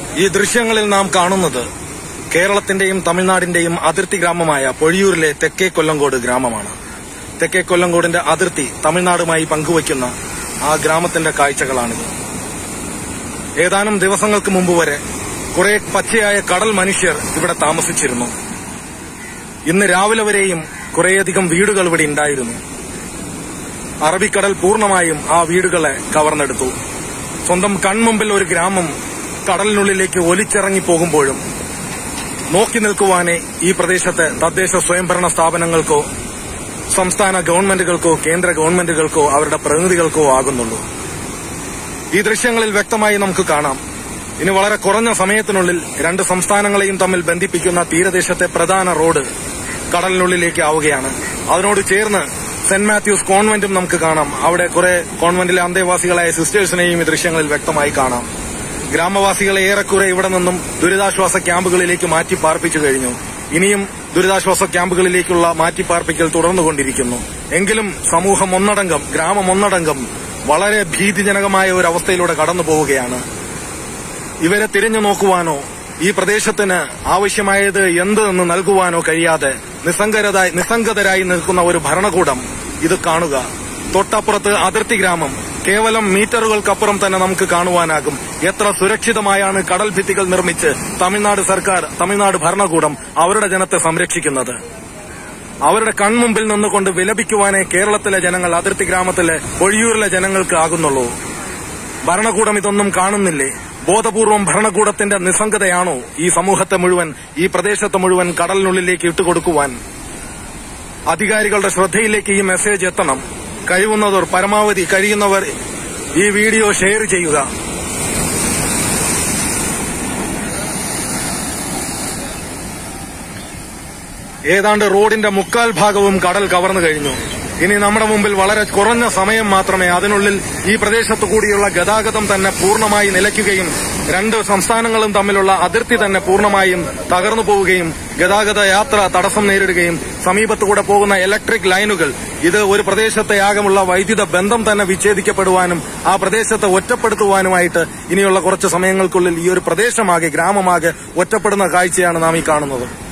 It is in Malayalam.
ഈ ദൃശ്യങ്ങളിൽ നാം കാണുന്നത് കേരളത്തിന്റെയും തമിഴ്നാടിന്റെയും അതിർത്തി ഗ്രാമമായ പൊഴിയൂരിലെ തെക്കേ കൊല്ലങ്കോട് ഗ്രാമമാണ് തെക്കേ കൊല്ലങ്കോടിന്റെ അതിർത്തി തമിഴ്നാടുമായി പങ്കുവയ്ക്കുന്ന ആ ഗ്രാമത്തിന്റെ കാഴ്ചകളാണിത് ഏതാനും ദിവസങ്ങൾക്ക് മുമ്പ് വരെ കുറെ പച്ചയായ കടൽ മനുഷ്യർ ഇവിടെ താമസിച്ചിരുന്നു ഇന്ന് രാവിലെ വരെയും കുറേയധികം വീടുകൾ ഇവിടെ ഉണ്ടായിരുന്നു അറബിക്കടൽ പൂർണ്ണമായും ആ വീടുകളെ കവർന്നെടുത്തു സ്വന്തം കൺമുമ്പിൽ ഒരു ഗ്രാമം കടലിനുള്ളിലേക്ക് ഒലിച്ചിറങ്ങി പോകുമ്പോഴും നോക്കി നിൽക്കുവാനേ ഈ പ്രദേശത്തെ തദ്ദേശ സ്വയംഭരണ സ്ഥാപനങ്ങൾക്കോ സംസ്ഥാന ഗവൺമെന്റുകൾക്കോ കേന്ദ്ര ഗവൺമെന്റുകൾക്കോ അവരുടെ പ്രതിനിധികൾക്കോ ആകുന്നുള്ളൂ ഈ ദൃശ്യങ്ങളിൽ വ്യക്തമായി നമുക്ക് കാണാം ഇനി വളരെ കുറഞ്ഞ സമയത്തിനുള്ളിൽ രണ്ട് സംസ്ഥാനങ്ങളെയും തമ്മിൽ ബന്ധിപ്പിക്കുന്ന തീരദേശത്തെ പ്രധാന റോഡ് കടലിനുള്ളിലേക്ക് ആവുകയാണ് അതിനോട് ചേർന്ന് സെന്റ് മാത്യൂസ് കോൺവെന്റും നമുക്ക് കാണാം അവിടെ കുറെ കോൺവെന്റിലെ അന്തേവാസികളായ സിസ്റ്റേഴ്സിനെയും ഈ ദൃശ്യങ്ങളിൽ വ്യക്തമായി കാണാം ഗ്രാമവാസികളെ ഏറെക്കുറെ ഇവിടെ നിന്നും ദുരിതാശ്വാസ ക്യാമ്പുകളിലേക്ക് മാറ്റി പാർപ്പിച്ചു കഴിഞ്ഞു ഇനിയും ദുരിതാശ്വാസ ക്യാമ്പുകളിലേക്കുള്ള മാറ്റിപ്പാർപ്പിക്കൽ തുടർന്നുകൊണ്ടിരിക്കുന്നു എങ്കിലും സമൂഹം ഒന്നടങ്കം ഗ്രാമം ഒന്നടങ്കം വളരെ ഭീതിജനകമായ ഒരു അവസ്ഥയിലൂടെ കടന്നു പോവുകയാണ് ഇവരെ തിരിഞ്ഞു നോക്കുവാനോ ഈ പ്രദേശത്തിന് ആവശ്യമായത് എന്ത് എന്ന് നൽകുവാനോ കഴിയാതെ നിസ്സംഗരതായി നിസ്സംഗതരായി നിൽക്കുന്ന ഒരു ഭരണകൂടം ഇത് കാണുക തൊട്ടപ്പുറത്ത് അതിർത്തി ഗ്രാമം കേവലം മീറ്ററുകൾക്കപ്പുറം തന്നെ നമുക്ക് കാണുവാനാകും എത്ര സുരക്ഷിതമായാണ് കടൽ ഭിത്തികൾ നിർമ്മിച്ച് തമിഴ്നാട് സർക്കാർ തമിഴ്നാട് ഭരണകൂടം അവരുടെ ജനത്തെ സംരക്ഷിക്കുന്നത് അവരുടെ കൺമുമ്പിൽ നിന്നുകൊണ്ട് വിലപിക്കുവാനേ കേരളത്തിലെ ജനങ്ങൾ അതിർത്തി ഗ്രാമത്തിലെ ഒഴിയൂരിലെ ജനങ്ങൾക്ക് ആകുന്നുള്ളൂ ഭരണകൂടം ഇതൊന്നും കാണുന്നില്ലേ ബോധപൂർവം ഭരണകൂടത്തിന്റെ നിസ്സംഗതയാണോ ഈ സമൂഹത്തെ മുഴുവൻ ഈ പ്രദേശത്തെ മുഴുവൻ കടലിനുള്ളിലേക്ക് ഇട്ടുകൊടുക്കുവാൻ അധികാരികളുടെ ശ്രദ്ധയിലേക്ക് ഈ മെസ്സേജ് എത്തണം കഴിവുന്നവർ പരമാവധി കഴിയുന്നവർ ഈ വീഡിയോ ഷെയർ ചെയ്യുക ഏതാണ്ട് റോഡിന്റെ മുക്കാൽ ഭാഗവും കടൽ കവർന്നു കഴിഞ്ഞു ഇനി നമ്മുടെ മുമ്പിൽ വളരെ കുറഞ്ഞ സമയം മാത്രമേ അതിനുള്ളിൽ ഈ പ്രദേശത്തു കൂടിയുള്ള ഗതാഗതം തന്നെ പൂർണ്ണമായി നിലയ്ക്കുകയും രണ്ട് സംസ്ഥാനങ്ങളും തമ്മിലുള്ള അതിർത്തി തന്നെ പൂർണ്ണമായും തകർന്നു പോവുകയും ഗതാഗത യാത്ര തടസ്സം നേരിടുകയും സമീപത്തുകൂടെ പോകുന്ന ഇലക്ട്രിക് ലൈനുകൾ ഇത് ഒരു പ്രദേശത്തെ ആകമുള്ള വൈദ്യുത ബന്ധം തന്നെ വിച്ഛേദിക്കപ്പെടുവാനും ആ പ്രദേശത്തെ ഒറ്റപ്പെടുത്തുവാനുമായിട്ട് ഇനിയുള്ള കുറച്ച് സമയങ്ങൾക്കുള്ളിൽ ഈ ഒരു പ്രദേശമാകെ ഗ്രാമമാകെ ഒറ്റപ്പെടുന്ന കാഴ്ചയാണ് നാം ഈ കാണുന്നത്